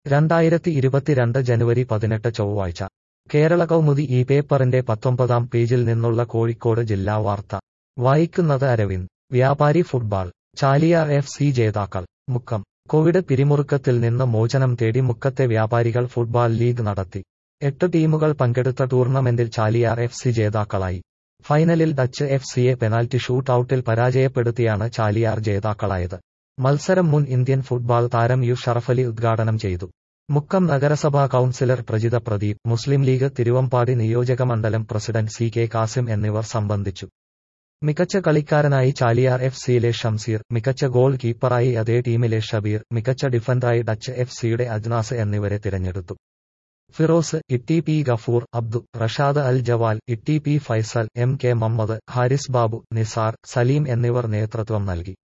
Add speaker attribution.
Speaker 1: രണ്ടായിരത്തി ഇരുപത്തിരണ്ട് ജനുവരി പതിനെട്ട് ചൊവ്വാഴ്ച കേരള കൗമുദി ഈ പേപ്പറിന്റെ പത്തൊമ്പതാം പേജിൽ നിന്നുള്ള കോഴിക്കോട് ജില്ലാ വാർത്ത വായിക്കുന്നത് അരവിന്ദ് വ്യാപാരി ഫുട്ബാൾ ചാലിയാർ എഫ് സി ജേതാക്കൾ മുക്കം കോവിഡ് പിരിമുറുക്കത്തിൽ നിന്ന് മോചനം തേടി മുക്കത്തെ വ്യാപാരികൾ ഫുട്ബാൾ ലീഗ് നടത്തി എട്ട് ടീമുകൾ പങ്കെടുത്ത ടൂർണമെന്റിൽ ചാലിയാർ എഫ് സി ജേതാക്കളായി ഫൈനലിൽ ഡച്ച് എഫ് സിയെ പെനാൽറ്റി ഷൂട്ടൌട്ടിൽ പരാജയപ്പെടുത്തിയാണ് ചാലിയാർ ജേതാക്കളായത് മത്സരം മുൻ ഇന്ത്യൻ ഫുട്ബാൾ താരം യു ഷറഫലി ഉദ്ഘാടനം ചെയ്തു മുക്കം നഗരസഭാ കൌൺസിലർ പ്രജിത പ്രദീപ് മുസ്ലിം ലീഗ് തിരുവമ്പാടി നിയോജക മണ്ഡലം പ്രസിഡന്റ് സി കെ കാസിം എന്നിവർ സംബന്ധിച്ചു മികച്ച കളിക്കാരനായി ചാലിയാർ എഫ് സിയിലെ ഷംസീർ മികച്ച ഗോൾ കീപ്പറായി അതേ ടീമിലെ ഷബീർ മികച്ച ഡിഫൻഡറായി ഡച്ച് എഫ് സിയുടെ അജ്നാസ് എന്നിവരെ തിരഞ്ഞെടുത്തു Firoz T P Gafoor Abdu Rashad Al Jawal T P Faisal M K Mammad Haris Babu Nisar Saleem എന്നിവർ നേതൃത്വം നൽകി